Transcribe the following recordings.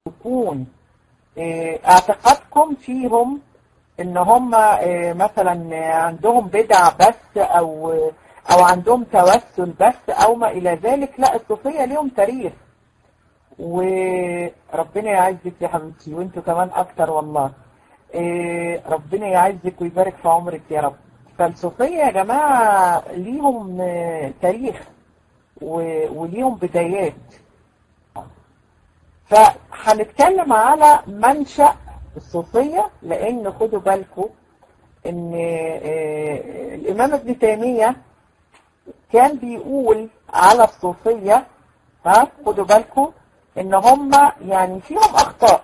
يكون اه اعتقادكم فيهم ان هم اه مثلا عندهم بدع بس او او عندهم توسل بس او ما الى ذلك لا الصوفية ليهم تاريخ وربنا يعزك يا حبيبتي وانتوا كمان اكتر والله اه ربنا يعزك ويبارك في عمرك يا رب فالصوفية يا جماعة ليهم تاريخ وليهم بدايات فهنتكلم على منشأ الصوفية لان خدوا بالكم ان الامام ابن تيمية كان بيقول على الصوفية ها خدوا بالكم ان هم يعني فيهم اخطاء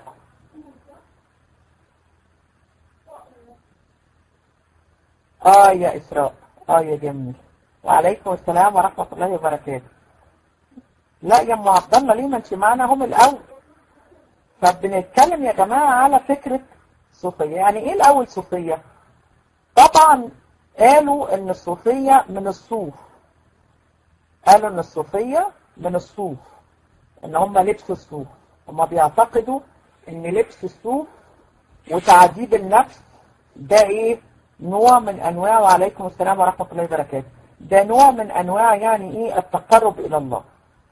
اه يا اسراء اه يا جميل وعليكم السلام ورحمة الله وبركاته لا يا ام عبد الله ليه ما انت معانا هم الاول فبنتكلم يا جماعة على فكرة صوفية يعني ايه الاول صوفية طبعا قالوا ان الصوفية من الصوف قالوا ان الصوفية من الصوف ان هم لبس الصوف هم بيعتقدوا ان لبس الصوف وتعذيب النفس ده ايه نوع من انواع وعليكم السلام ورحمة الله وبركاته ده نوع من انواع يعني ايه التقرب الى الله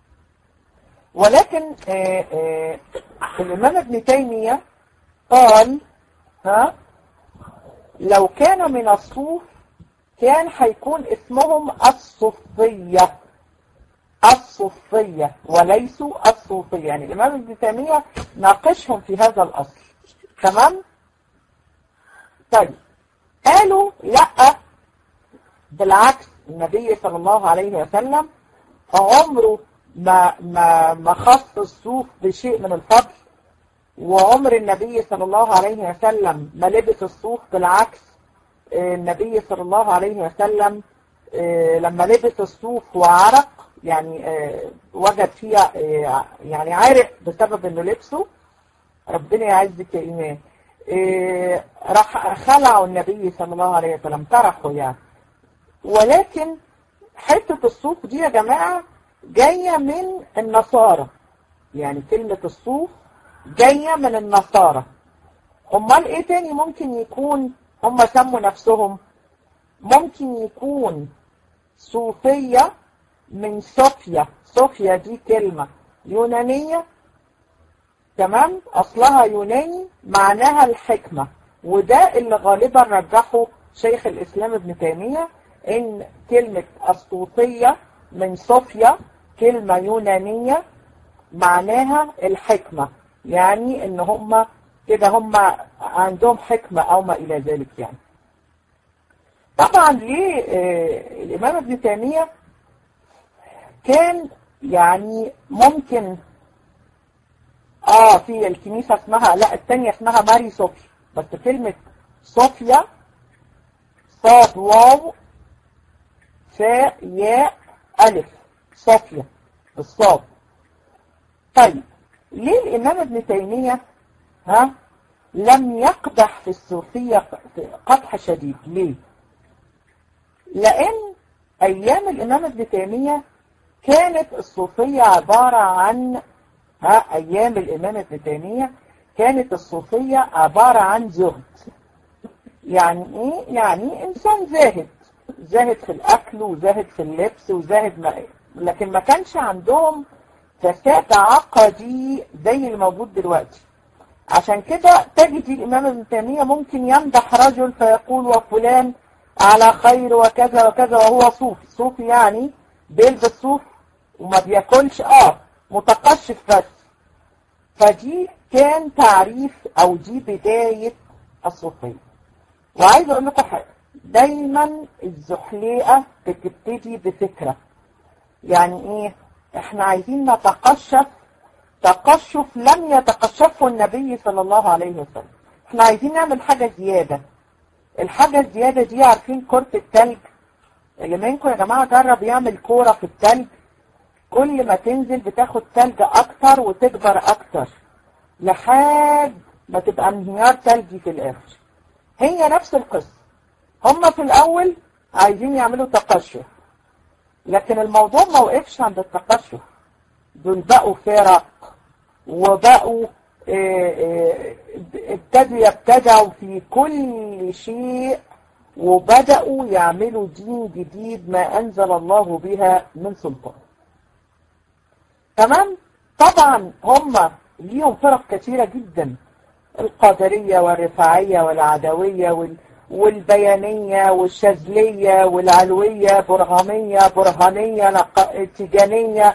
ولكن آآ آآ الامام ابن تيمية قال ها لو كان من الصوف كان هيكون اسمهم الصوفية الصوفية وليسوا الصوفية يعني الامام ابن تيمية ناقشهم في هذا الاصل تمام طيب قالوا لا بالعكس النبي صلى الله عليه وسلم عمره ما ما ما خص الصوف بشيء من الفضل وعمر النبي صلى الله عليه وسلم ما لبس الصوف بالعكس النبي صلى الله عليه وسلم لما لبس الصوف وعرق يعني وجد فيها يعني عرق بسبب انه لبسه ربنا يعزك يا ايمان راح خلعوا النبي صلى الله عليه وسلم طرحوا يعني ولكن حتة الصوف دي يا جماعة جاية من النصارى يعني كلمة الصوف جاية من النصارى امال ايه تاني ممكن يكون هم سموا نفسهم ممكن يكون صوفية من صوفيا صوفيا دي كلمة يونانية تمام اصلها يوناني معناها الحكمة وده اللي غالبا رجحه شيخ الاسلام ابن تيمية ان كلمة الصوفية من صوفيا كلمة يونانية معناها الحكمة يعني ان هم كده هم عندهم حكمة او ما الى ذلك يعني طبعا ليه آه الامام ابن تيمية كان يعني ممكن اه في الكنيسة اسمها لا الثانية اسمها ماري صوفيا بس كلمة صوفيا صاد واو فاء ياء ألف صوفيا بالصاد طيب ليه الإمام ابن تيمية ها لم يقدح في الصوفية قدح شديد ليه لأن أيام الإمام ابن تيمية كانت الصوفية عبارة عن ها أيام الإمام ابن تيمية كانت الصوفية عبارة عن زهد يعني إيه؟ يعني إنسان زاهد زاهد في الأكل وزاهد في اللبس وزاهد ما لكن ما كانش عندهم فساد عقدي زي الموجود دلوقتي عشان كده تجد الإمام ابن تيمية ممكن يمدح رجل فيقول وفلان على خير وكذا وكذا وهو صوفي صوفي يعني بيلبس صوف وما بياكلش اه متقشف بس فدي كان تعريف او دي بداية الصوفية وعايز اقول لكم حاجة دايما الزحليقة بتبتدي بفكرة يعني ايه احنا عايزين نتقشف تقشف لم يتقشفه النبي صلى الله عليه وسلم احنا عايزين نعمل حاجة زيادة الحاجة الزيادة دي عارفين كرة التلج اللي منكم يا جماعة جرب يعمل كورة في التلج كل ما تنزل بتاخد تلج اكتر وتكبر اكتر لحد ما تبقى انهيار تلجي في الاخر هي نفس القصة هم في الاول عايزين يعملوا تقشف لكن الموضوع ما وقفش عند التقشف دول بقوا فرق وبقوا ابتدوا يبتدعوا في كل شيء وبدأوا يعملوا دين جديد ما أنزل الله بها من سلطان تمام طبعا هم ليهم فرق كثيرة جدا القادرية والرفاعية والعدوية وال... والبيانية والشاذلية والعلوية برهامية برهانية نق... تيجانية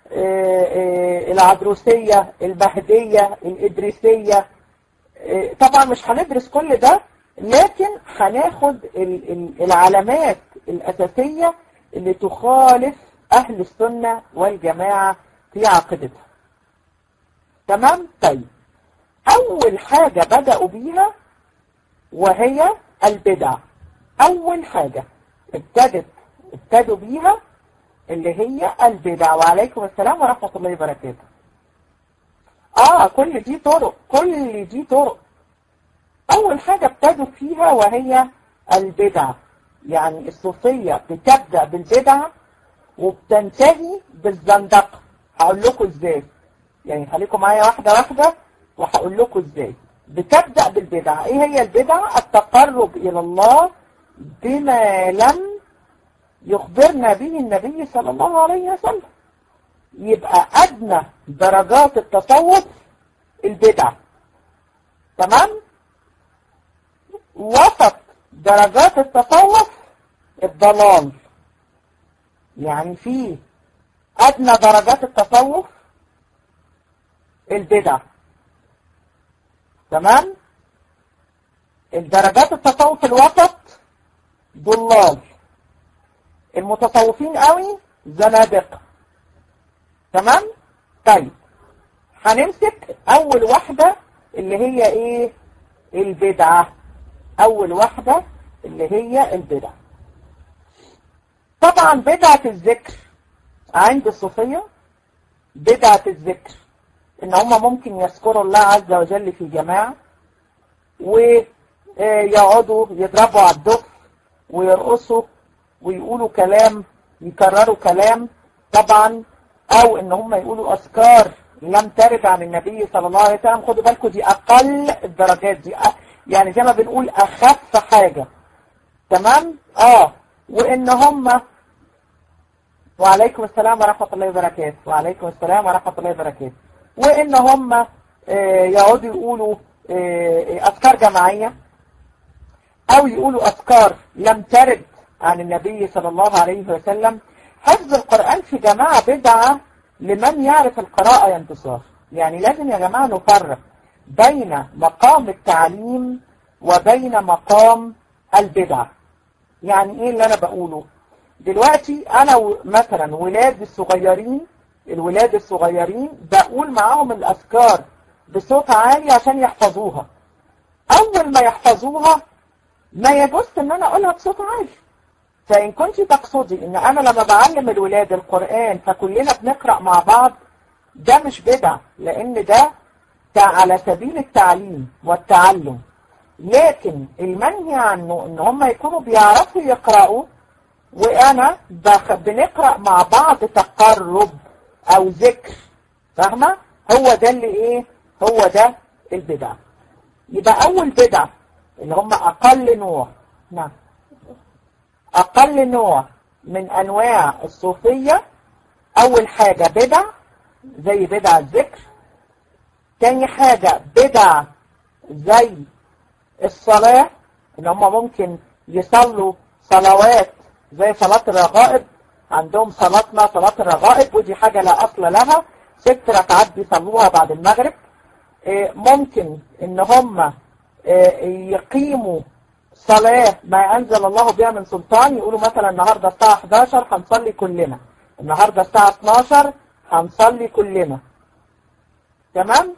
العدروسية المهدية الإدريسية طبعا مش هندرس كل ده لكن هناخد العلامات الأساسية اللي تخالف أهل السنة والجماعة في عقيدتها تمام طيب أول حاجة بدأوا بيها وهي البدع أول حاجة ابتدت ابتدوا بيها اللي هي البدع وعليكم السلام ورحمة الله وبركاته اه كل دي طرق كل دي طرق اول حاجة ابتدوا فيها وهي البدع يعني الصوفية بتبدأ بالبدع وبتنتهي بالزندقة هقول لكم ازاي يعني خليكم معايا واحدة واحدة وهقول لكم ازاي بتبدأ بالبدع ايه هي البدع التقرب الى الله بما لم يخبرنا به النبي صلى الله عليه وسلم يبقى أدنى درجات التصوف البدع تمام وسط درجات التصوف الضلال يعني في أدنى درجات التصوف البدع تمام الدرجات التصوف الوسط ضلال المتصوفين قوي زنادقة تمام طيب هنمسك اول واحدة اللي هي ايه البدعة اول واحدة اللي هي البدعة طبعا بدعة الذكر عند الصوفية بدعة الذكر ان هم ممكن يذكروا الله عز وجل في جماعة ويقعدوا يضربوا على الدف ويرقصوا ويقولوا كلام يكرروا كلام طبعا او ان هم يقولوا اذكار لم ترد عن النبي صلى الله عليه وسلم خدوا بالكم دي اقل الدرجات دي يعني زي ما بنقول اخف حاجة تمام اه وان هم وعليكم السلام ورحمة الله وبركاته وعليكم السلام ورحمة الله وبركاته وان هم آه يقعدوا يقولوا آه اذكار جماعية او يقولوا اذكار لم ترد عن النبي صلى الله عليه وسلم حفظ القرآن في جماعة بدعة لمن يعرف القراءة ينتصار يعني لازم يا جماعة نفرق بين مقام التعليم وبين مقام البدعة يعني ايه اللي انا بقوله دلوقتي انا مثلا ولاد الصغيرين الولاد الصغيرين بقول معاهم الاذكار بصوت عالي عشان يحفظوها اول ما يحفظوها ما يجوز ان انا اقولها بصوت عالي فإن كنت تقصدي إن أنا لما بعلم الولاد القرآن فكلنا بنقرأ مع بعض ده مش بدع لأن ده على سبيل التعليم والتعلم لكن المنهي عنه إن هم يكونوا بيعرفوا يقرأوا وأنا بنقرأ مع بعض تقرب أو ذكر فاهمة؟ هو ده اللي إيه؟ هو ده البدع يبقى أول بدع اللي هم أقل نوع نعم أقل نوع من أنواع الصوفية أول حاجة بدع زي بدع الذكر تاني حاجة بدع زي الصلاة إن هم ممكن يصلوا صلوات زي صلاة الرغائب عندهم صلاتنا صلاة الرغائب ودي حاجة لا أصل لها ست ركعات بيصلوها بعد المغرب ممكن إن هم يقيموا صلاة ما أنزل الله بها من سلطان يقولوا مثلا النهاردة الساعة 11 هنصلي كلنا النهاردة الساعة 12 هنصلي كلنا تمام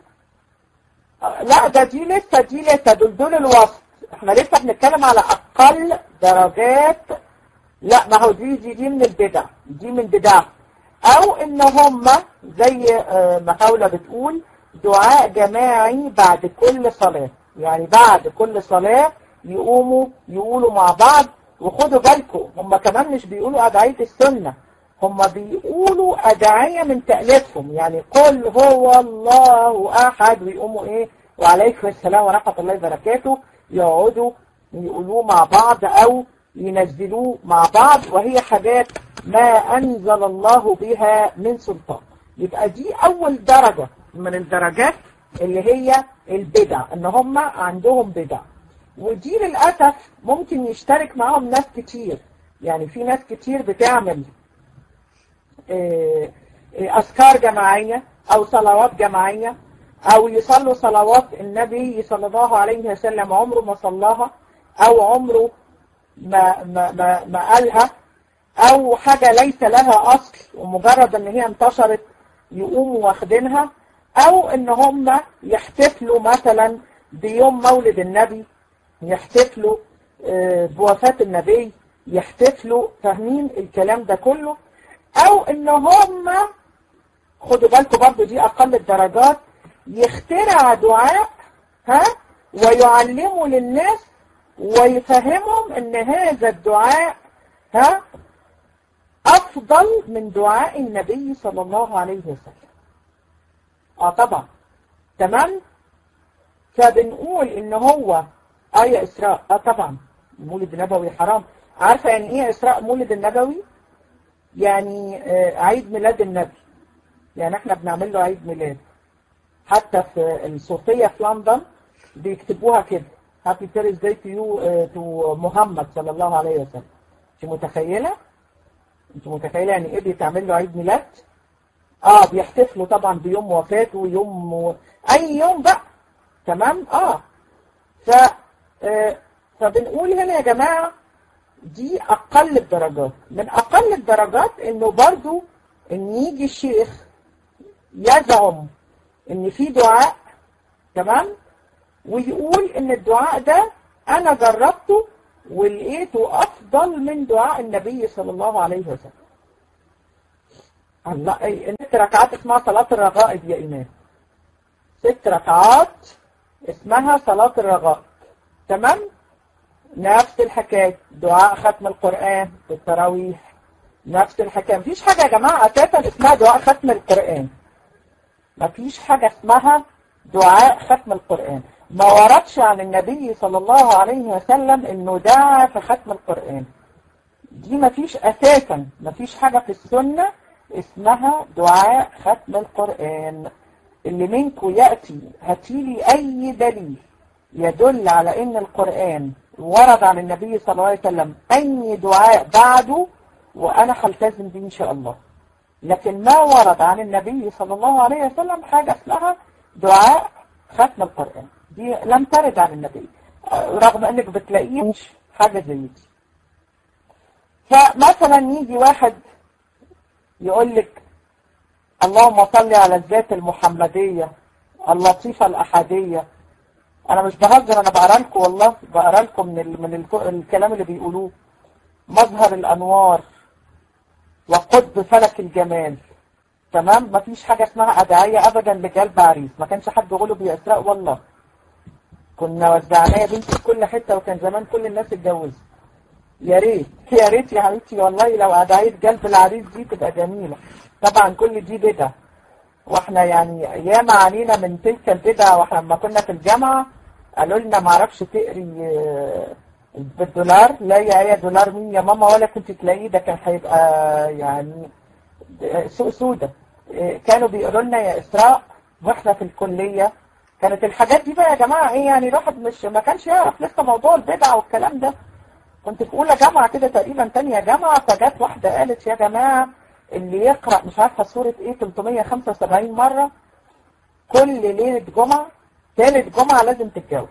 لا ده دي لسه دي لسه دول دول الوسط احنا لسه بنتكلم على أقل درجات لا ما هو دي دي, دي من البدع دي من بدع أو إن هم زي ما حاولة بتقول دعاء جماعي بعد كل صلاة يعني بعد كل صلاة يقوموا يقولوا مع بعض وخدوا بالكم هم كمان مش بيقولوا أدعية السنة هم بيقولوا أدعية من تأليفهم يعني قل هو الله أحد ويقوموا إيه وعليكم السلام ورحمة الله وبركاته يقعدوا يقولوه مع بعض أو ينزلوه مع بعض وهي حاجات ما أنزل الله بها من سلطان يبقى دي أول درجة من الدرجات اللي هي البدع ان هم عندهم بدع ودي للأسف ممكن يشترك معاهم ناس كتير يعني في ناس كتير بتعمل أذكار جماعية أو صلوات جماعية أو يصلوا صلوات النبي صلى الله عليه وسلم عمره ما صلاها أو عمره ما, ما, ما, ما قالها أو حاجة ليس لها أصل ومجرد أن هي انتشرت يقوموا واخدينها أو أن هم يحتفلوا مثلا بيوم مولد النبي يحتفلوا بوفاة النبي يحتفلوا فاهمين الكلام ده كله أو أن هم خدوا بالكم برضو دي أقل الدرجات يخترع دعاء ها ويعلموا للناس ويفهمهم ان هذا الدعاء ها افضل من دعاء النبي صلى الله عليه وسلم اه طبعا تمام فبنقول ان هو اي اسراء اه طبعا مولد النبوي حرام عارفه يعني ايه اسراء مولد النبوي يعني آه عيد ميلاد النبي يعني احنا بنعمل له عيد ميلاد حتى في الصوفية في لندن بيكتبوها كده هابي بيرثداي تو يو تو محمد صلى الله عليه وسلم انت متخيلة؟ انت متخيلة يعني ايه بيتعمل له عيد ميلاد؟ اه بيحتفلوا طبعا بيوم وفاته ويوم و... اي يوم بقى تمام؟ اه ف آه فبنقول هنا يا جماعة دي اقل الدرجات من اقل الدرجات انه برضو ان يجي الشيخ يزعم ان في دعاء تمام ويقول ان الدعاء ده انا جربته ولقيته افضل من دعاء النبي صلى الله عليه وسلم الله اي ست ركعات اسمها صلاة الرغائب يا امام ست ركعات اسمها صلاة الرغائب تمام نفس الحكاية دعاء ختم القرآن في التراويح نفس الحكاية مفيش حاجة يا جماعة اساسا اسمها دعاء ختم القرآن مفيش حاجة اسمها دعاء ختم القرآن ما وردش عن النبي صلى الله عليه وسلم انه دعا في ختم القرآن دي مفيش اساسا مفيش حاجة في السنة اسمها دعاء ختم القرآن اللي منكم يأتي هاتيلي اي دليل يدل على ان القرآن ورد عن النبي صلى الله عليه وسلم اي دعاء بعده وانا هلتزم به ان شاء الله لكن ما ورد عن النبي صلى الله عليه وسلم حاجة اسمها دعاء ختم القرآن دي لم ترد عن النبي رغم انك بتلاقيه حاجة زي دي فمثلا يجي واحد يقول لك اللهم صل على الذات المحمدية اللطيفة الأحدية أنا مش بهزر أنا بقرا لكم والله بقرا لكم من, ال... من ال... الكلام اللي بيقولوه مظهر الأنوار وقطب فلك الجمال تمام مفيش حاجة اسمها أدعية أبدا لجلب عريس ما كانش حد يقوله بيسرق والله كنا وزعناه يا بنتي في كل حتة وكان زمان كل الناس اتجوزت يا ريت يا ريت يا حبيبتي والله لو أدعية جلب العريس دي تبقى جميلة طبعا كل دي بدع واحنا يعني ياما علينا من تلك البدع واحنا لما كنا في الجامعة قالوا لنا ما اعرفش تقري بالدولار لا يا يا دولار مين يا ماما ولا كنت تلاقيه ده كان هيبقى يعني سوق سودة كانوا بيقولوا لنا يا إسراء واحنا في الكلية كانت الحاجات دي بقى يا جماعة ايه يعني الواحد مش ما كانش يعرف لسه موضوع البدع والكلام ده كنت في اولى جامعة كده تقريبا تانية جامعة فجت واحدة قالت يا جماعة اللي يقرأ مش عارفة سورة ايه 375 مرة كل ليلة جمعة ثالث جمعة لازم تتجوز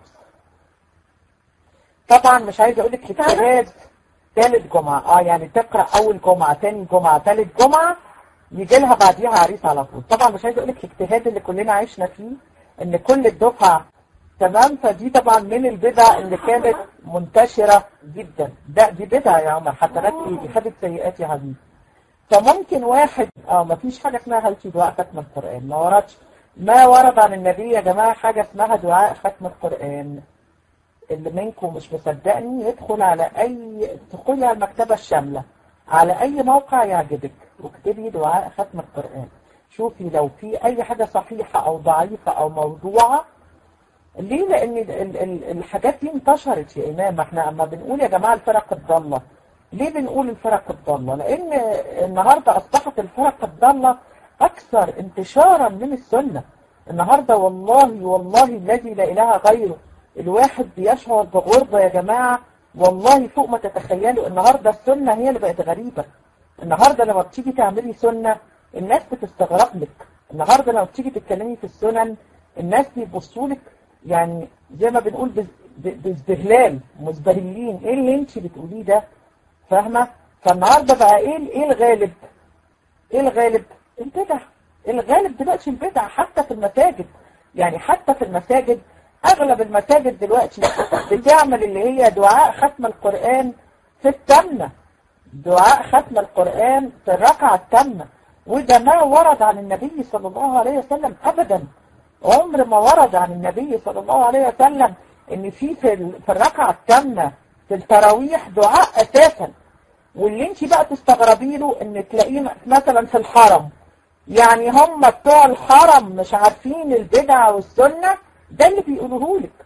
طبعا مش عايزة اقول لك اجتهاد ثالث جمعة اه يعني تقرأ اول جمعة ثاني جمعة ثالث جمعة يجي لها بعديها عريس على طول طبعا مش عايزة اقول لك الاجتهاد اللي كلنا عشنا فيه ان كل الدفعة تمام فدي طبعا من البدع اللي كانت منتشرة جدا ده دي بدعة يا عمر حسنات ايه دي خدت سيئات يا حبيبي فممكن واحد اه ما فيش حاجة اسمها هل في دعاء ختم القرآن ما وردش ما ورد عن النبي يا جماعة حاجة اسمها دعاء ختم القرآن اللي منكم مش مصدقني يدخل على اي تدخلي على المكتبة الشاملة على اي موقع يعجبك واكتبي دعاء ختم القرآن شوفي لو في أي حاجة صحيحة أو ضعيفة أو موضوعة ليه لأن ال- ال- ال- الحاجات دي انتشرت يا إمام احنا أما بنقول يا جماعة الفرق الضالة ليه بنقول الفرق الضالة لأن النهاردة أصبحت الفرق الضالة أكثر انتشارا من السنة النهاردة والله والله الذي لا إله غيره الواحد بيشعر بغربة يا جماعة والله فوق ما تتخيلوا النهاردة السنة هي اللي بقت غريبة النهاردة لما بتيجي تعملي سنة الناس بتستغرب لك النهاردة لما بتيجي تتكلمي في السنن الناس بيبصوا لك يعني زي ما بنقول بز- ب- باستهلال مزبهلين ايه اللي انت بتقوليه ده فاهمة فالنهاردة بقى ايه ايه الغالب ايه الغالب البدع الغالب دلوقتي البدع حتى في المساجد يعني حتى في المساجد اغلب المساجد دلوقتي بتعمل اللي هي دعاء ختم القرآن في التامنة دعاء ختم القرآن في الركعة التامنة وده ما ورد عن النبي صلى الله عليه وسلم ابدا عمر ما ورد عن النبي صلى الله عليه وسلم ان في في ال- في الركعة التامنة في التراويح دعاء اساسا واللي انت بقى تستغربي له ان تلاقيه مثلا في الحرم يعني هم بتوع الحرم مش عارفين البدع والسنة ده اللي بيقولوه لك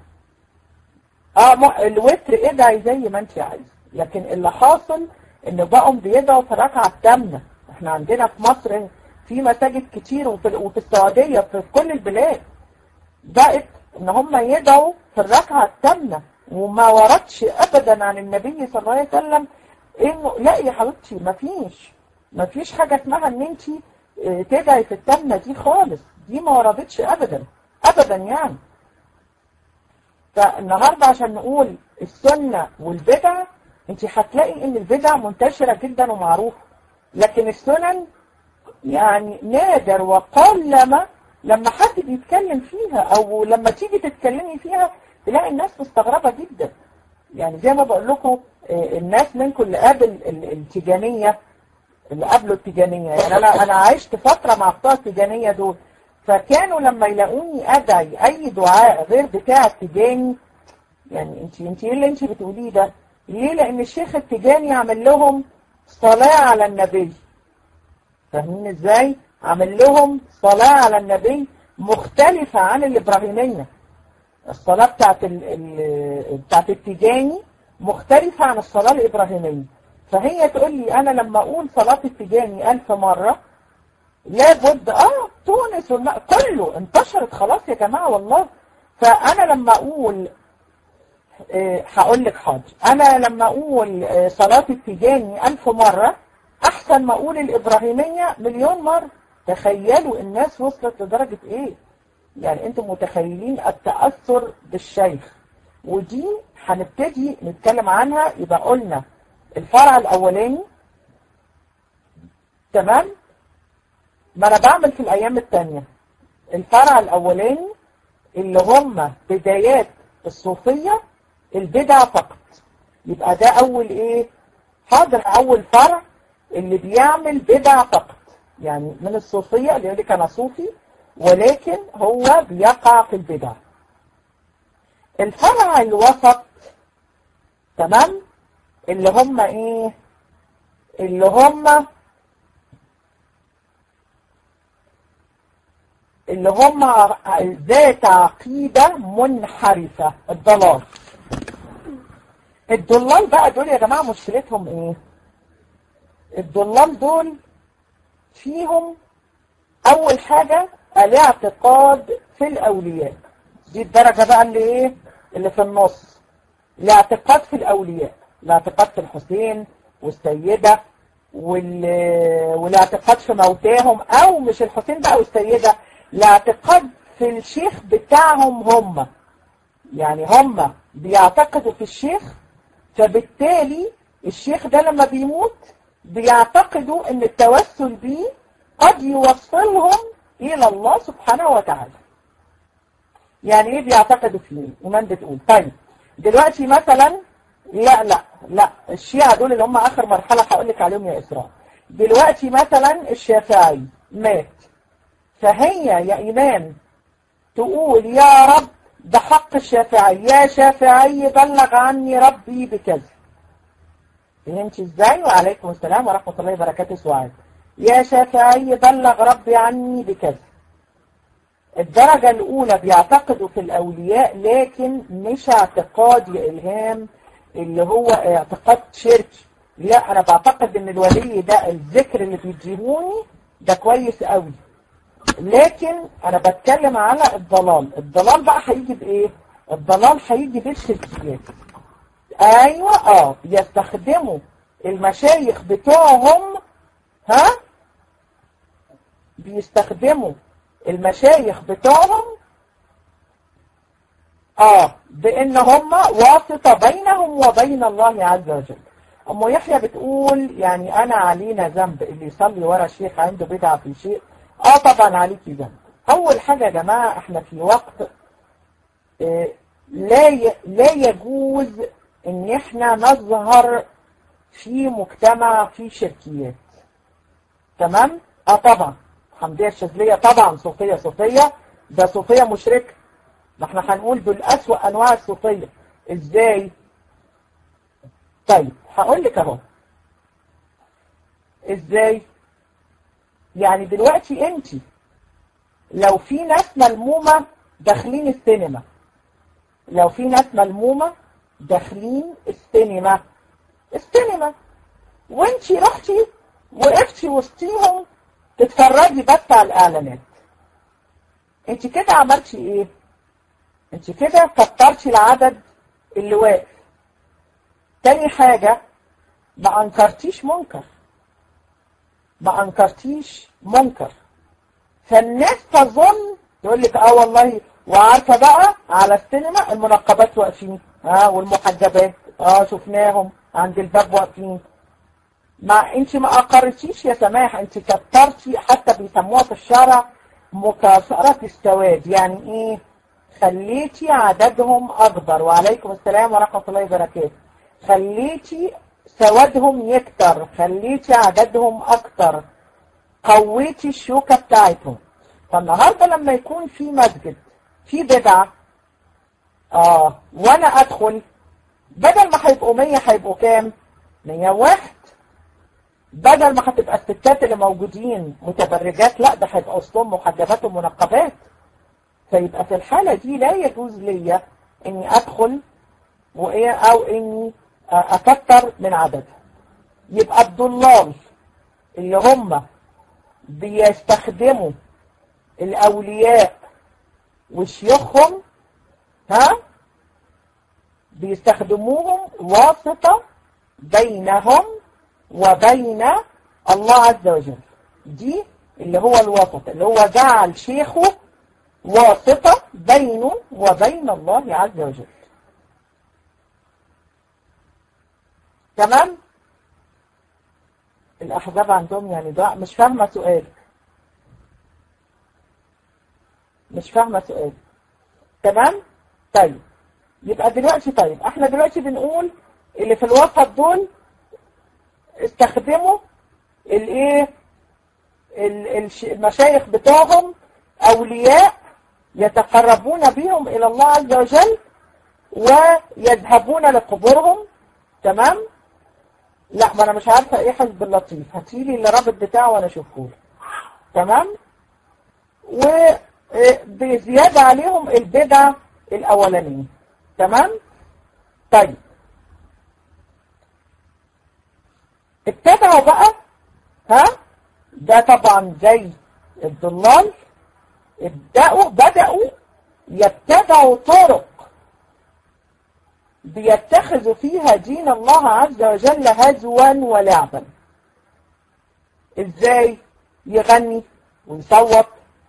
اه ما- الوتر ادعي زي ما انت عايز لكن اللي حاصل ان بقوا بيدعوا في الركعة التامنة احنا عندنا في مصر في مساجد كتير وفي, وفي السعودية في كل البلاد بقت ان هم يدعوا في الركعة التامنة وما وردش ابدا عن النبي صلى الله عليه وسلم انه لا يا حبيبتي مفيش مفيش حاجة اسمها ان انت اه، تدعي في التامنة دي خالص دي ما وردتش ابدا ابدا يعني فالنهاردة عشان نقول السنة والبدع انت هتلاقي ان البدع منتشرة جدا ومعروفة لكن السنن يعني نادر وقلما لما حد بيتكلم فيها او لما تيجي تتكلمي فيها تلاقي الناس مستغربة جدا يعني زي ما بقول لكم آه، الناس منكم اللي قابل ال- التيجانية اللي قابلوا التيجانية يعني انا انا عشت فترة مع بتوع التيجانية دول فكانوا لما يلاقوني ادعي اي دعاء غير بتاع التيجاني يعني انت انت ايه اللي انت بتقوليه ده ليه لان الشيخ التيجاني عمل لهم صلاة على النبي فاهمين ازاي عمل لهم صلاة على النبي مختلفة عن الإبراهيمية الصلاة بتاعت ال... ال... بتاعت التيجاني مختلفة عن الصلاة الإبراهيمية فهي تقول لي أنا لما أقول صلاة التيجاني ألف مرة لابد اه تونس والم... كله انتشرت خلاص يا جماعة والله فأنا لما أقول آه، هقول لك حاضر أنا لما أقول آه، صلاة التيجاني ألف مرة أحسن ما أقول الإبراهيمية مليون مرة تخيلوا الناس وصلت لدرجة إيه يعني أنتم متخيلين التأثر بالشيخ ودي هنبتدي نتكلم عنها يبقى قلنا الفرع الأولاني تمام ما أنا بعمل في الأيام التانية الفرع الأولاني اللي هم بدايات الصوفية البدع فقط يبقى ده أول إيه حاضر أول فرع اللي بيعمل بدع فقط يعني من الصوفية اللي يقول لك أنا صوفي ولكن هو بيقع في البدع الفرع الوسط تمام اللي هم ايه اللي هم اللي هم ع- ذات عقيدة منحرفة الضلال الضلال بقى دول يا جماعة مشكلتهم ايه الضلال دول فيهم اول حاجة الاعتقاد في الاولياء دي الدرجة بقى اللي ايه اللي في النص الاعتقاد في الاولياء الاعتقاد في الحسين والسيدة وال... والاعتقاد في موتاهم او مش الحسين بقى والسيدة الاعتقاد في الشيخ بتاعهم هم يعني هم بيعتقدوا في الشيخ فبالتالي الشيخ ده لما بيموت بيعتقدوا ان التوسل بيه قد يوصلهم الى الله سبحانه وتعالى يعني ايه بيعتقدوا فيه ايمان بتقول طيب دلوقتي مثلا لا لا لا الشيعة دول اللي هم اخر مرحلة هقول لك عليهم يا اسراء دلوقتي مثلا الشافعي مات فهي يا ايمان تقول يا رب ده حق الشافعي يا شافعي بلغ عني ربي بكذا فهمت ازاي وعليكم السلام ورحمة الله وبركاته سعاد يا شافعي بلغ ربي عني بكذا الدرجة الأولى بيعتقدوا في الأولياء لكن مش اعتقاد يا إلهام اللي هو اعتقاد شركي لا أنا بعتقد إن الولي ده الذكر اللي بيديهوني ده كويس قوي لكن أنا بتكلم على الضلال الضلال بقى هيجي بإيه؟ الضلال هيجي بالشركيات أيوة آه بيستخدموا المشايخ بتوعهم ها بيستخدموا المشايخ بتوعهم اه بان هم واسطة بينهم وبين الله عز وجل ام يحيى بتقول يعني انا علينا ذنب اللي يصلي ورا شيخ عنده بدعة في شيء اه طبعا عليكي ذنب اول حاجة يا جماعة احنا في وقت آه لا ي... لا يجوز ان احنا نظهر في مجتمع فيه شركيات تمام اه طبعا حمدية الشاذلية طبعا صوفية صوفية ده صوفية مشركة ما احنا هنقول دول أسوأ أنواع الصوفية ازاي طيب هقول لك اهو ازاي يعني دلوقتي انت لو في ناس ملمومة داخلين السينما لو في ناس ملمومة داخلين السينما السينما وانت رحتي وقفتي وسطيهم تتفرجي بس على الاعلانات انت كده عملتي ايه انت كده كترتي العدد اللي واقف تاني حاجة ما انكرتيش منكر ما انكرتيش منكر فالناس تظن يقول لك اه والله وعارفة بقى على السينما المنقبات واقفين اه والمحجبات اه شفناهم عند الباب واقفين ما انت ما اقرتيش يا سماح انت كترتي حتى بيسموها في الشارع مكاثرة السواد يعني ايه خليتي عددهم اكبر وعليكم السلام ورحمة الله وبركاته خليتي سوادهم يكتر خليتي عددهم اكتر قويتي الشوكة بتاعتهم فالنهاردة لما يكون في مسجد في بدعة اه وانا ادخل بدل ما هيبقوا 100 هيبقوا كام 101 بدل ما هتبقى الستات اللي موجودين متبرجات لا ده هيبقى وسطهم محجبات ومنقبات فيبقى في الحالة دي لا يجوز ليا اني ادخل وايه او اني اكتر من عددها يبقى الضلال اللي هم بيستخدموا الاولياء وشيوخهم ها بيستخدموهم واسطة بينهم وبين الله عز وجل دي اللي هو الوسط اللي هو جعل شيخه واسطة بينه وبين الله عز وجل تمام الأحزاب عندهم يعني ده مش فاهمة سؤال مش فاهمة سؤال تمام طيب يبقى دلوقتي طيب احنا دلوقتي بنقول اللي في الوسط دول استخدموا الايه المشايخ بتوعهم اولياء يتقربون بهم الى الله عز وجل ويذهبون لقبورهم تمام لا ما انا مش عارفه ايه حزب اللطيف هاتيلي الرابط بتاعه وانا اشوفه تمام وبزياده عليهم البدع الاولانيه تمام طيب اتبعوا بقى ها ده طبعا زي الضلال ابدأوا بدأوا يتبعوا طرق بيتخذوا فيها دين الله عز وجل هزوا ولعبا ازاي يغني ويصوت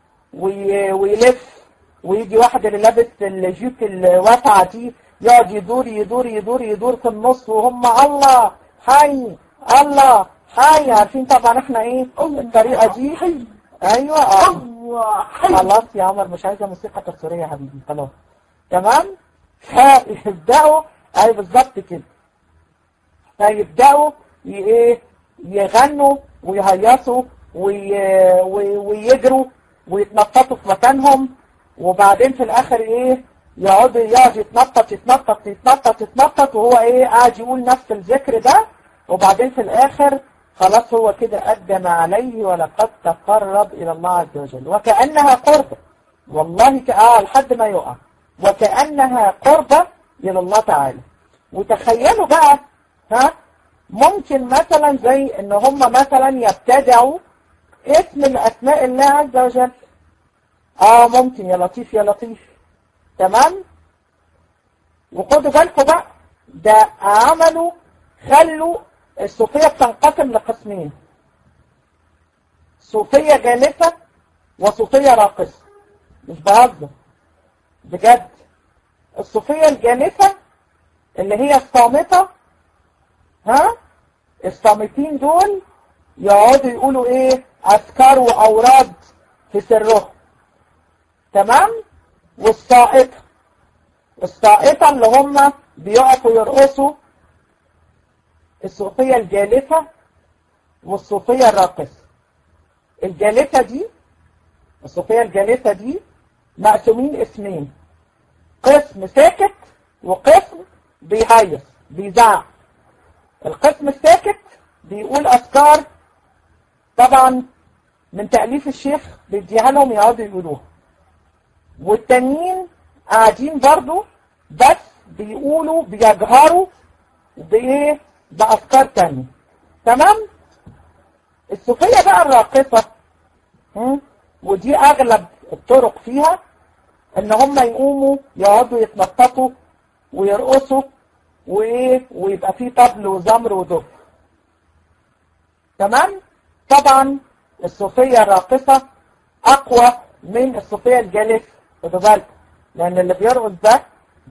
ويلف ويجي واحد اللي لابس الجيب الواسعة دي يقعد يدور يدور يدور يدور في النص وهم الله حي الله حي عارفين طبعا احنا ايه الطريقة دي ايوه اه خلاص يا عمر مش عايزة موسيقى تصويرية يا حبيبي خلاص تمام فيبدأوا اي بالظبط كده فيبدأوا ايه يغنوا ويهيصوا وي... وي... ويجروا ويتنططوا في مكانهم وبعدين في الاخر ايه يقعد يقعد يتنطط يتنطط يتنطط يتنطط وهو ايه قاعد يقول نفس الذكر ده وبعدين في الاخر خلاص هو كده أدى ما عليه ولقد تقرب إلى الله عز وجل وكأنها قربة والله ك... آه لحد ما يقع وكأنها قربة إلى الله تعالى وتخيلوا بقى ها ممكن مثلا زي ان هم مثلا يبتدعوا اسم من اسماء الله عز وجل اه ممكن يا لطيف يا لطيف تمام وخدوا بالكم بقى ده عملوا خلوا الصوفية بتنقسم لقسمين صوفية جالسة وصوفية راقصة مش بهزر بجد الصوفية الجالسة اللي هي الصامتة ها الصامتين دول يقعدوا يقولوا ايه اذكار واوراد في سرهم تمام والسائطة السائطة اللي هم بيقفوا يرقصوا الصوفية الجالسة والصوفية الراقصة الجالسة دي الصوفية الجالسة دي مقسومين اسمين قسم ساكت وقسم بيهيص بيزعق القسم الساكت بيقول أذكار طبعا من تأليف الشيخ بيديها لهم يقعدوا يقولوها والتانيين قاعدين برضو بس بيقولوا بيجهروا بإيه بأفكار تانية تمام الصوفية بقى الراقصة ودي أغلب الطرق فيها إن هم يقوموا يقعدوا يتنططوا ويرقصوا وإيه ويبقى فيه طبل وزمر ودف تمام طبعا الصوفية الراقصة أقوى من الصوفية الجالسة خدوا بالكم لأن اللي بيرقص ده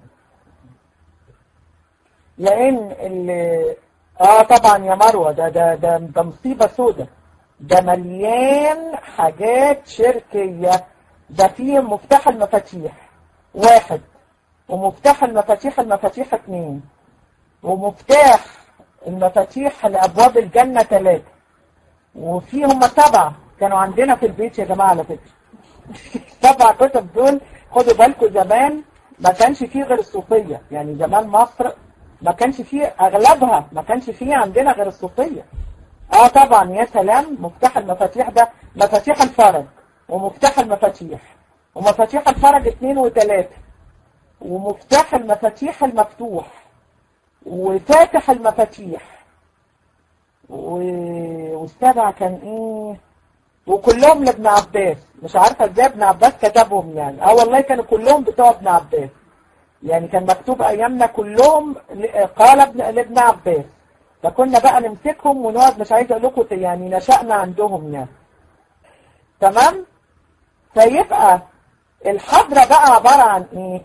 لأن اللي اه طبعا يا مروة ده ده ده, ده مصيبة سودة ده مليان حاجات شركية ده فيه مفتاح المفاتيح واحد ومفتاح المفاتيح المفاتيح اتنين ومفتاح المفاتيح لأبواب الجنة ثلاثة وفي هم سبعة كانوا عندنا في البيت يا جماعة على فكرة سبع كتب دول خدوا بالكم زمان ما كانش فيه غير الصوفية يعني زمان مصر ما كانش فيه اغلبها ما كانش فيه عندنا غير الصوفية اه طبعا يا سلام مفتاح المفاتيح ده مفاتيح الفرج ومفتاح المفاتيح ومفاتيح الفرج اتنين وتلاتة ومفتاح المفاتيح المفتوح وفاتح المفاتيح و... والسبعة كان ايه وكلهم لابن عباس مش عارفة ازاي ابن عباس كتبهم يعني اه والله كانوا كلهم بتوع ابن عباس يعني كان مكتوب ايامنا كلهم قال ابن لابن عباس فكنا بقى نمسكهم ونقعد مش عايز اقول لكم يعني نشأنا عندهم يعني تمام فيبقى الحضرة بقى عبارة عن ايه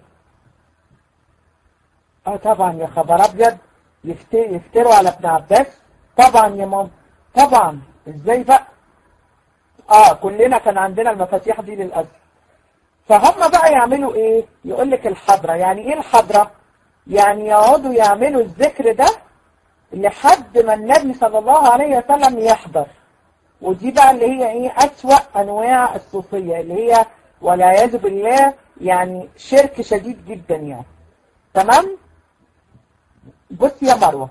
اه طبعا يا خبر ابيض يفتروا على ابن عباس طبعا يا ماما طبعا ازاي بقى اه كلنا كان عندنا المفاتيح دي للأسف فهم بقى يعملوا ايه يقول لك الحضرة يعني ايه الحضرة يعني يقعدوا يعملوا الذكر ده لحد ما النبي صلى الله عليه وسلم يحضر ودي بقى اللي هي ايه اسوأ انواع الصوفية اللي هي والعياذ بالله يعني شرك شديد جدا يعني تمام بص يا مروة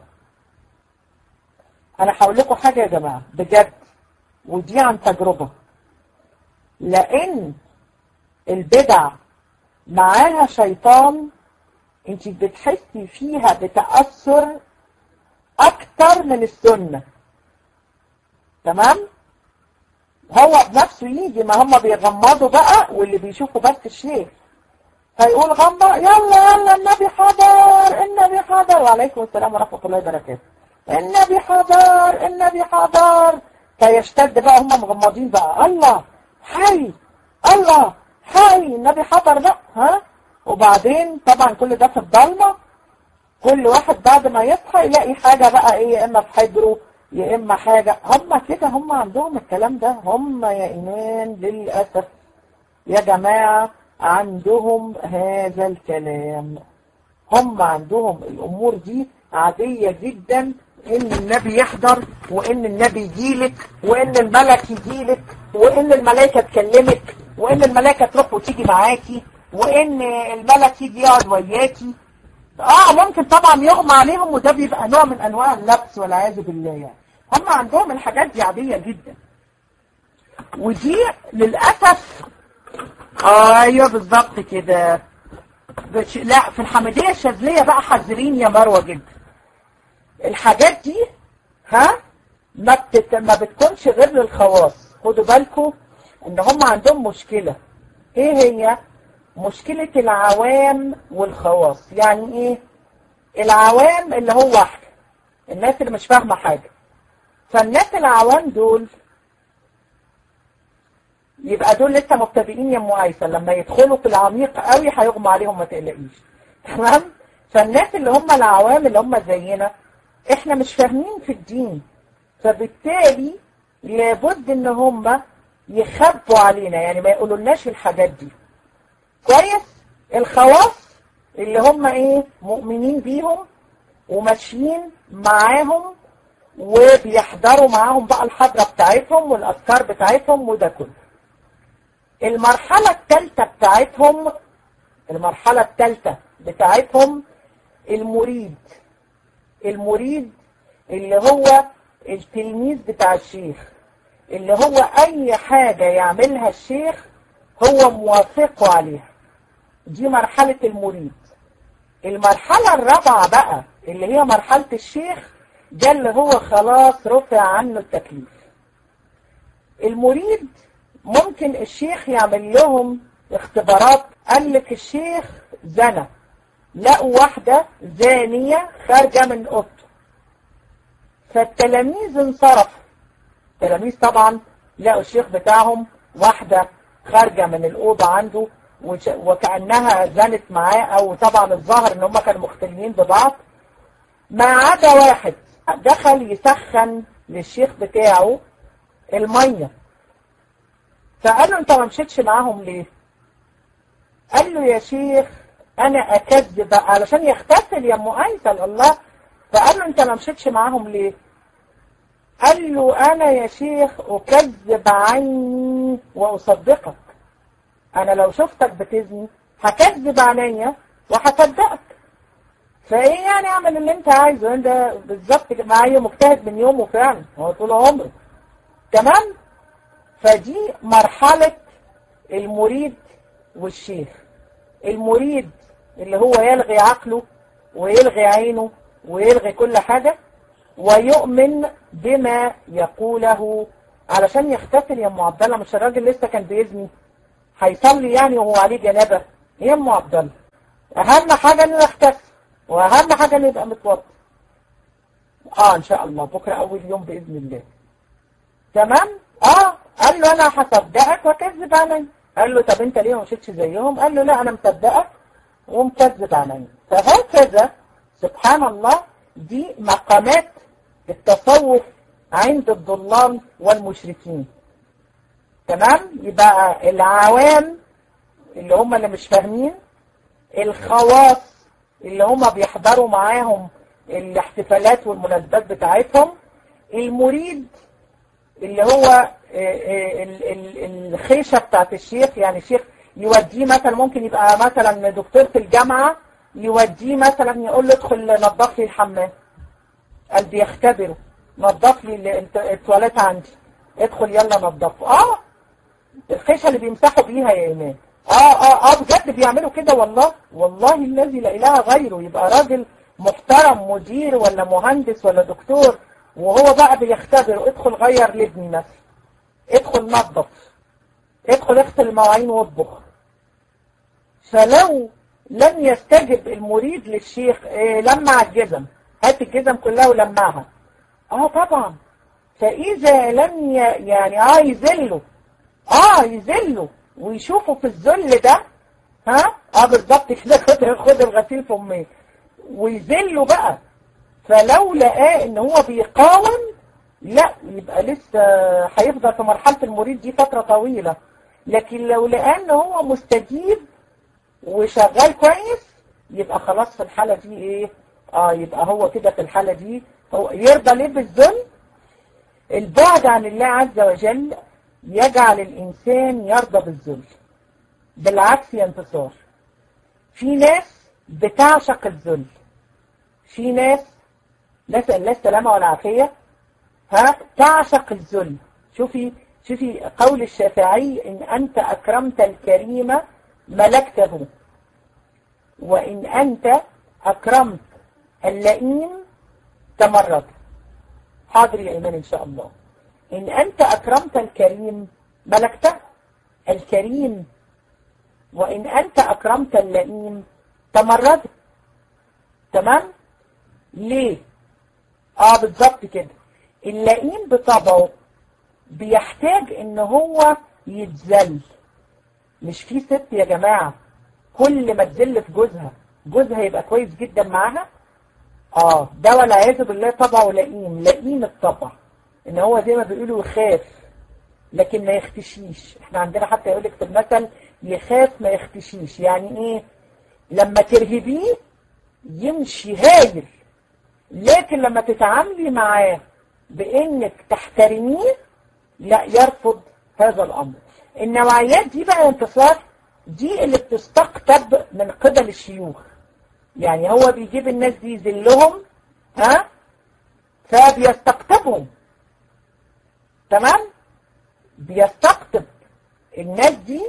انا هقول لكم حاجة يا جماعة بجد ودي عن تجربة لان البدع معاها شيطان انت بتحسي فيها بتأثر اكتر من السنة تمام هو بنفسه يجي ما هم بيغمضوا بقى واللي بيشوفوا بس الشيخ فيقول غمض يلا يلا النبي حضر النبي حضر وعليكم السلام ورحمة الله وبركاته النبي حضر النبي حضر فيشتد بقى هم مغمضين بقى الله حي الله حي النبي حضر بقى ها وبعدين طبعا كل ده في الضلمة كل واحد بعد ما يصحى يلاقي حاجة بقى ايه يا اما في حجره يا اما حاجة هم كده هم عندهم الكلام ده هم يا ايمان للأسف يا جماعة عندهم هذا الكلام هم عندهم الامور دي عادية جدا ان النبي يحضر وان النبي يجيلك وان الملك يجيلك وان الملائكة تكلمك وان الملائكة تروح وتيجي معاكي وان الملك يجي يقعد وياكي اه ممكن طبعا يغمى عليهم وده بيبقى نوع من انواع اللبس والعياذ بالله يعني هم عندهم الحاجات دي عادية جدا ودي للأسف ايوه بالظبط كده بش... لا في الحمدية الشاذلية بقى حذرين يا مروة جدا الحاجات دي ها ما, بتت... ما بتكونش غير للخواص خدوا بالكم ان هم عندهم مشكلة ايه هي مشكلة العوام والخواص يعني ايه العوام اللي هو واحد الناس اللي مش فاهمة حاجة فالناس العوام دول يبقى دول لسه مبتدئين يا ام عايشه لما يدخلوا في العميق قوي هيغمى عليهم ما تقلقيش تمام فالناس اللي هم العوام اللي هم زينا احنا مش فاهمين في الدين فبالتالي لابد ان هم يخبوا علينا يعني ما يقولولناش الحاجات دي كويس الخواص اللي هم ايه مؤمنين بيهم وماشيين معاهم وبيحضروا معاهم بقى الحضرة بتاعتهم والأذكار بتاعتهم وده كله المرحلة الثالثة بتاعتهم المرحلة الثالثة بتاعتهم المريد المريد اللي هو التلميذ بتاع الشيخ اللي هو أي حاجة يعملها الشيخ هو موافقه عليها دي مرحلة المريد المرحلة الرابعة بقى اللي هي مرحلة الشيخ ده اللي هو خلاص رفع عنه التكليف المريد ممكن الشيخ يعمل لهم اختبارات قال لك الشيخ زنى لقوا واحدة زانية خارجة من اوضته فالتلاميذ انصرفوا التلاميذ طبعا لقوا الشيخ بتاعهم واحدة خارجة من الأوضة عنده وكأنها زنت معاه أو طبعا الظاهر إن هم كانوا مختلفين ببعض ما عدا واحد دخل يسخن للشيخ بتاعه المية فقال له انت ما مشيتش معاهم ليه قال له يا شيخ انا اكذب علشان يغتسل يا ام ايسل الله فقال له انت ما مشيتش معاهم ليه قال له انا يا شيخ اكذب عيني واصدقك انا لو شفتك بتزني هكذب عينيا وهصدقك فايه يعني اعمل اللي انت عايزه انت بالظبط معايا مجتهد من يومه فعلا هو طول عمره تمام فدي مرحلة المريد والشيخ المريد اللي هو يلغي عقله ويلغي عينه ويلغي كل حاجة ويؤمن بما يقوله علشان يغتسل يا ام عبد الله مش الراجل لسه كان بيزني هيصلي يعني وهو عليه جنابه يا ام عبد الله اهم حاجه انه يغتسل واهم حاجه انه يبقى متوضي اه ان شاء الله بكره اول يوم باذن الله تمام اه قال له انا هصدقك واكذب عليا قال له طب انت ليه ما مشيتش زيهم قال له لا انا مصدقك ومكذب عليا فهكذا سبحان الله دي مقامات التصوف عند الضلال والمشركين تمام يبقى العوام اللي هم اللي مش فاهمين الخواص اللي هم بيحضروا معاهم الاحتفالات والمناسبات بتاعتهم المريد اللي هو الخيشة بتاعت الشيخ يعني الشيخ يوديه مثلا ممكن يبقى مثلا دكتور في الجامعة يوديه مثلا يقول له ادخل نظف لي الحمام قال بيختبره نظف لي التواليت عندي ادخل يلا نظفه اه الخيشة اللي بيمسحوا بيها يا ايمان اه اه اه بجد بيعملوا كده والله والله الذي لا اله غيره يبقى راجل محترم مدير ولا مهندس ولا دكتور وهو بقى بيختبر ادخل غير لابني مثلا ادخل نظف ادخل اغسل المواعين واطبخ فلو لم يستجب المريد للشيخ إيه لمع الجزم هات الجزم كلها ولمعها اه طبعا فاذا لم ي... يعني اه يذله اه يذله ويشوفوا في الذل ده ها اه بالظبط كده خد خد الغسيل في امي ويذله بقى فلو لقاه ان هو بيقاوم لا يبقى لسه هيفضل في مرحلة المريض دي فترة طويلة لكن لو لقاه ان هو مستجيب وشغال كويس يبقى خلاص في الحالة دي ايه اه يبقى هو كده في الحالة دي هو يرضى ليه بالذل البعد عن الله عز وجل يجعل الانسان يرضى بالذل بالعكس يا انتصار في ناس بتعشق الذل في ناس نسأل الله السلامة والعافية ها تعشق الذل شوفي شوفي قول الشافعي إن أنت أكرمت الكريم ملكته وإن أنت أكرمت اللئيم تمرد حاضر يا إيمان إن شاء الله إن أنت أكرمت الكريم ملكته الكريم وإن أنت أكرمت اللئيم تمرد تمام ليه اه بالظبط كده اللئيم بطبعه بيحتاج ان هو يتذل مش في ست يا جماعة كل ما تذل في جوزها جوزها يبقى كويس جدا معاها اه ده والعياذ بالله طبعه لئيم لئيم الطبع ان هو زي ما بيقولوا يخاف لكن ما يختشيش احنا عندنا حتى يقول لك في المثل يخاف ما يختشيش يعني ايه لما ترهبيه يمشي هايل لكن لما تتعاملي معاه بانك تحترميه لا يرفض هذا الامر النوعيات دي بقى انتصار دي اللي بتستقطب من قبل الشيوخ يعني هو بيجيب الناس دي يذلهم ها فبيستقطبهم تمام بيستقطب الناس دي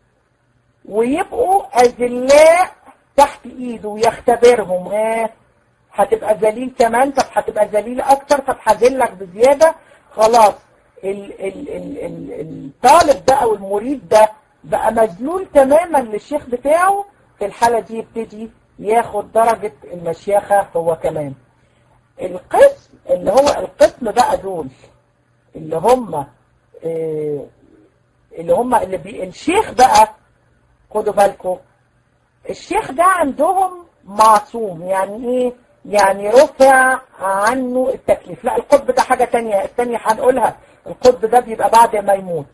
ويبقوا أذلاء تحت ايده ويختبرهم ها هتبقى ذليل كمان طب هتبقى ذليل اكتر طب هذلك بزيادة خلاص ال ال ال ال الطالب ده او المريد ده بقى مذلول تماما للشيخ بتاعه في الحالة دي يبتدي ياخد درجة المشيخة هو كمان القسم اللي هو القسم بقى دول اللي هم اه اللي هم اللي بي الشيخ بقى خدوا بالكم الشيخ ده عندهم معصوم يعني ايه يعني رفع عنه التكليف لا القطب ده حاجة تانية التانية هنقولها القطب ده بيبقى بعد ما يموت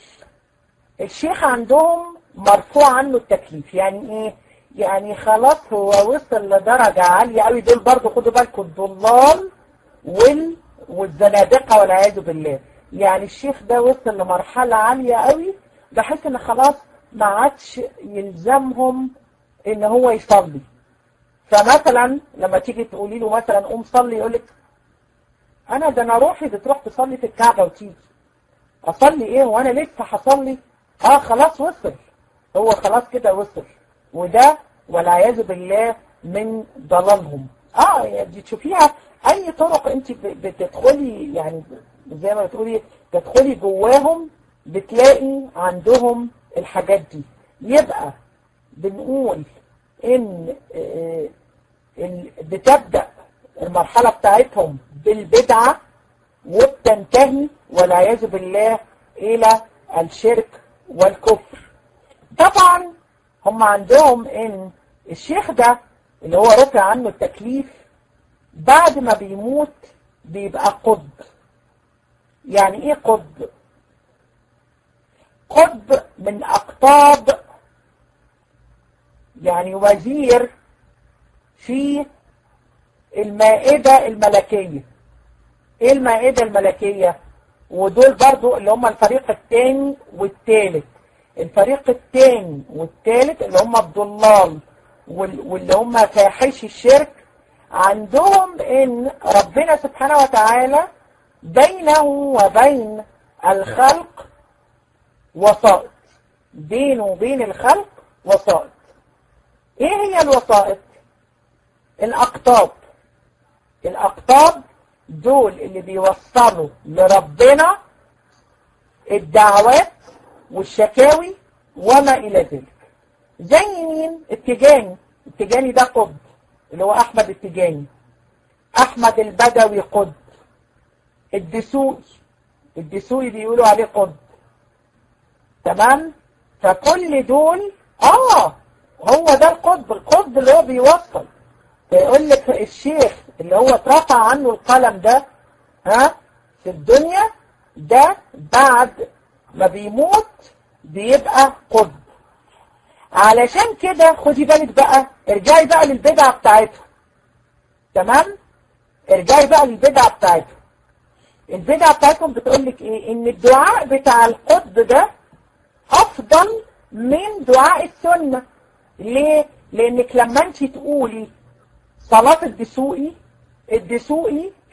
الشيخ عندهم مرفوع عنه التكليف يعني ايه يعني خلاص هو وصل لدرجة عالية قوي دول برضو خدوا بالكم الضلال وال والزنادقة والعياذ بالله يعني الشيخ ده وصل لمرحلة عالية قوي بحيث ان خلاص ما عادش يلزمهم ان هو يصلي فمثلا لما تيجي تقولي له مثلا قوم صلي يقول لك انا ده انا روحي بتروح تصلي في الكعبة وتيجي اصلي ايه وانا لسه هصلي اه خلاص وصل هو خلاص كده وصل وده والعياذ بالله من ضلالهم اه دي تشوفيها اي طرق انت بتدخلي يعني زي ما بتقولي تدخلي جواهم بتلاقي عندهم الحاجات دي يبقى بنقول ان بتبدأ المرحلة بتاعتهم بالبدعة وبتنتهي والعياذ بالله الى الشرك والكفر طبعا هم عندهم ان الشيخ ده اللي هو رفع عنه التكليف بعد ما بيموت بيبقى قطب يعني ايه قطب قطب من اقطاب يعني وزير في المائدة الملكية ايه المائدة الملكية ودول برضو اللي هم الفريق الثاني والثالث الفريق الثاني والثالث اللي هم الضلال واللي هم فاحش الشرك عندهم ان ربنا سبحانه وتعالى بينه وبين الخلق وسائط بينه وبين الخلق وسائط ايه هي الوسائط الاقطاب الاقطاب دول اللي بيوصلوا لربنا الدعوات والشكاوي وما الى ذلك زي مين التجاني التجاني ده قطب اللي هو احمد التجاني احمد البدوي قطب الدسوقي الدسوقي بيقولوا عليه قطب تمام فكل دول اه هو ده القطب القطب اللي هو بيوصل يقول لك الشيخ اللي هو اترفع عنه القلم ده ها في الدنيا ده بعد ما بيموت بيبقى قطب علشان كده خدي بالك بقى ارجعي بقى للبدعة بتاعتهم تمام ارجعي بقى للبدعة بتاعتهم البدعة بتاعتهم بتقول لك ايه ان الدعاء بتاع القطب ده افضل من دعاء السنة ليه لانك لما انت تقولي صلاة الدسوقي الدسوقي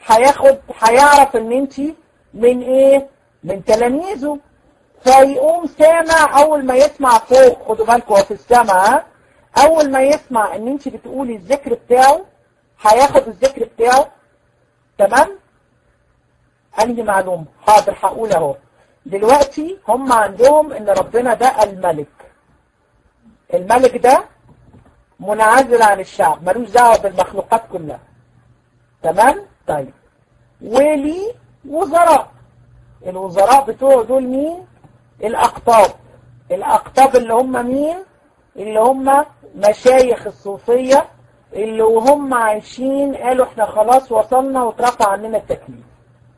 هياخد هيعرف ان انت من ايه من تلاميذه فيقوم سامع اول ما يسمع فوق خدوا بالكم هو في السماء اول ما يسمع ان انت بتقولي الذكر بتاعه هياخد الذكر بتاعه تمام انهي معلومه حاضر هقول اهو دلوقتي هم عندهم ان ربنا ده الملك الملك ده منعزل عن الشعب ملوش دعوه بالمخلوقات كلها تمام طيب وليه وزراء الوزراء بتوعه دول مين الاقطاب الاقطاب اللي هم مين اللي هم مشايخ الصوفية اللي وهم عايشين قالوا احنا خلاص وصلنا واترفع عننا التكليف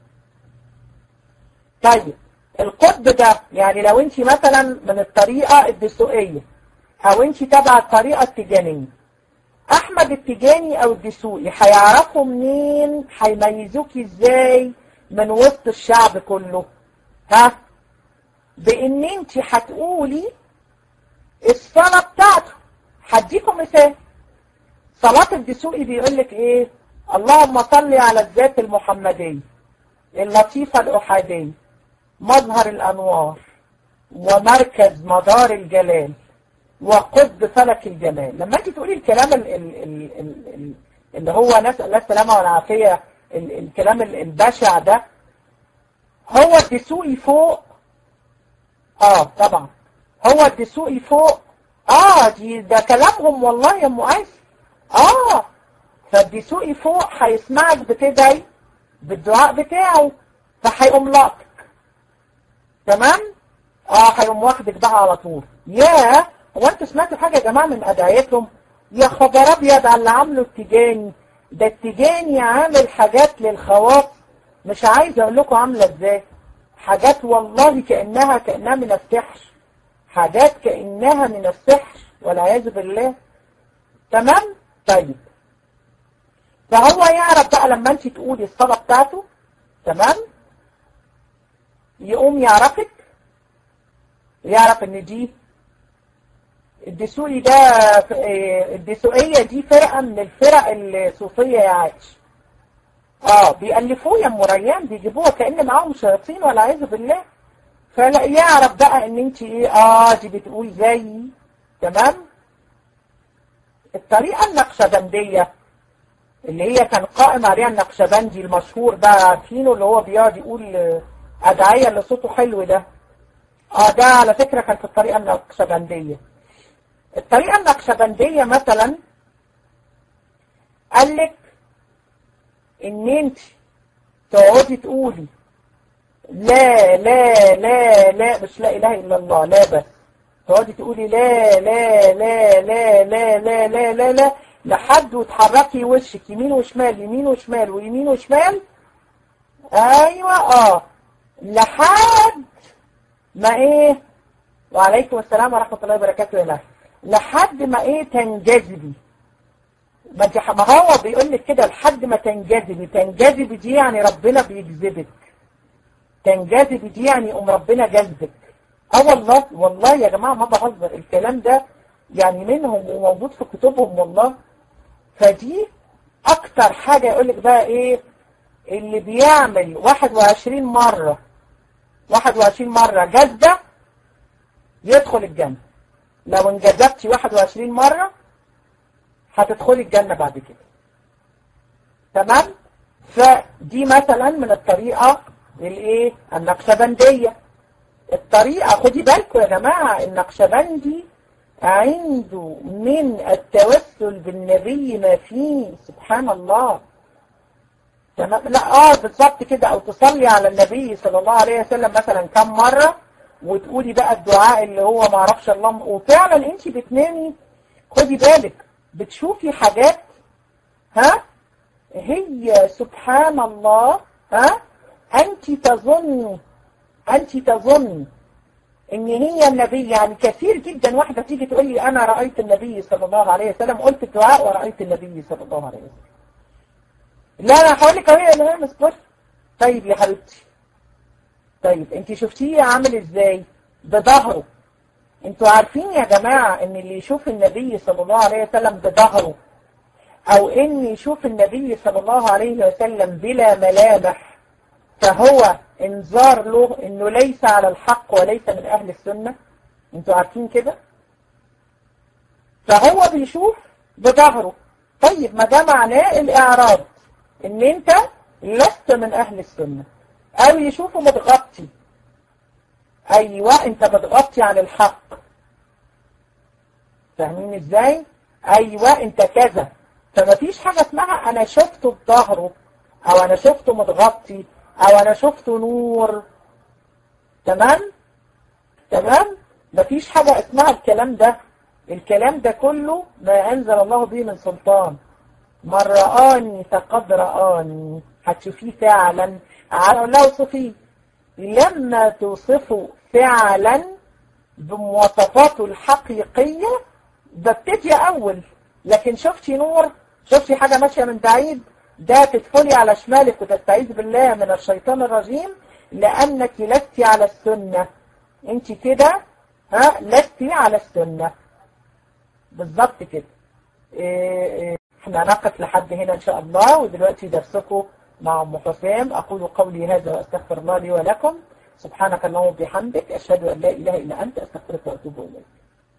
طيب القطب ده يعني لو انت مثلا من الطريقة الدسوقية او انت تبع الطريقة التجانية احمد التجاني او الدسوقي هيعرفوا منين هيميزوكي ازاي من وسط الشعب كله ها بان انت هتقولي الصلاة بتاعته هديكم مثال صلاة الدسوقي بيقول لك ايه اللهم صل على الذات المحمدية اللطيفة الأحادية مظهر الأنوار ومركز مدار الجلال وقطب فلك الجمال لما انت تقولي الكلام ال ال ال ال ال اللي هو نسأل الله السلامة والعافية ال الكلام البشع ده هو الدسوقي فوق اه طبعا هو الدسوقي فوق اه دي ده كلامهم والله يا ام ايس اه فالدسوقي فوق هيسمعك بتدعي بالدعاء بتاعه فهيقوم لاقك تمام اه هيقوم واخدك بقى على طول ياه هو انتوا سمعتوا حاجه يا جماعه من ادعيتهم يا خبر ابيض على اللي عامله التجاني ده التجاني عامل حاجات للخواص مش عايز اقول لكم عامله ازاي حاجات والله كانها كانها من السحر حاجات كانها من السحر والعياذ بالله تمام طيب فهو يعرف بقى لما انت تقولي الصلاه بتاعته تمام يقوم يعرفك يعرف ان دي الدسوقي ده الدسوقية دي فرقة من الفرق الصوفية يا عايش اه بيألفوه يا ام ريان بيجيبوها كأن معاهم شياطين والعياذ بالله فلا يعرف بقى ان انت ايه اه دي بتقول زي تمام الطريقة النقشبندية اللي هي كان قائم عليها النقشبندي المشهور بقى عارفينه اللي هو بيقعد يقول أدعية اللي صوته حلو ده اه ده على فكرة كان في الطريقة النقشبندية الطريقة النقشبندية مثلا قال لك ان انت تقعدي تقولي لا لا لا لا مش لا اله الا الله لا بس تقعدي تقولي لا لا لا لا لا لا لا لا لا لحد وتحركي وشك يمين وشمال يمين وشمال ويمين وشمال ايوه اه لحد ما ايه وعليكم السلام ورحمة الله وبركاته يا لهي لحد ما ايه تنجذبي ما انت ما هو بيقول لك كده لحد ما تنجذبي تنجذبي دي يعني ربنا بيجذبك تنجذبي دي يعني ام ربنا جذبك اه والله والله يا جماعة ما بهزر الكلام ده يعني منهم وموجود في كتبهم والله فدي اكتر حاجة يقول لك بقى ايه اللي بيعمل 21 مرة 21 مرة جذبة يدخل الجنة لو انجذبتي 21 مرة هتدخلي الجنة بعد كده تمام فدي مثلا من الطريقة الايه النقشبندية الطريقة خدي بالكم يا جماعة النقشبندي عنده من التوسل بالنبي ما فيه سبحان الله تمام لا اه بالظبط كده او تصلي على النبي صلى الله عليه وسلم مثلا كم مرة وتقولي بقى الدعاء اللي هو ما اعرفش الله وفعلا انت بتنامي خدي بالك بتشوفي حاجات ها هي سبحان الله ها انت تظن انت تظن ان هي النبي يعني كثير جدا واحدة تيجي تقول لي انا رأيت النبي صلى الله عليه وسلم قلت الدعاء ورأيت النبي صلى الله عليه وسلم لا انا هقول لك اهي انا مصبر طيب يا حبيبتي طيب انت شفتيه عامل ازاي بظهره انتوا عارفين يا جماعة ان اللي يشوف النبي صلى الله عليه وسلم بظهره او ان يشوف النبي صلى الله عليه وسلم بلا ملامح فهو انذار له انه ليس على الحق وليس من اهل السنة انتوا عارفين كده فهو بيشوف بظهره طيب ما ده معناه الاعراض ان انت لست من اهل السنة او يشوفه متغطي ايوه انت متغطي عن الحق فاهمين ازاي ايوه انت كذا فما فيش حاجة اسمها انا شفته بظهره او انا شفته متغطي او انا شفته نور تمام تمام مفيش حاجة اسمها الكلام ده الكلام ده كله ما انزل الله به من سلطان من رآني فقد رآني هتشوفيه فعلا لا اوصفيه لما توصفه فعلا بمواصفاته الحقيقية ببتدي اول لكن شفتي نور شفتي حاجة ماشية من بعيد ده تدخلي على شمالك وتستعيذ بالله من الشيطان الرجيم لأنك لست على السنة انت كده ها لست على السنة بالظبط كده إيه احنا نقف لحد هنا ان شاء الله ودلوقتي درسكم مع ام حسام اقول قولي هذا واستغفر الله لي ولكم سبحانك اللهم وبحمدك اشهد ان لا اله الا انت استغفرك واتوب اليك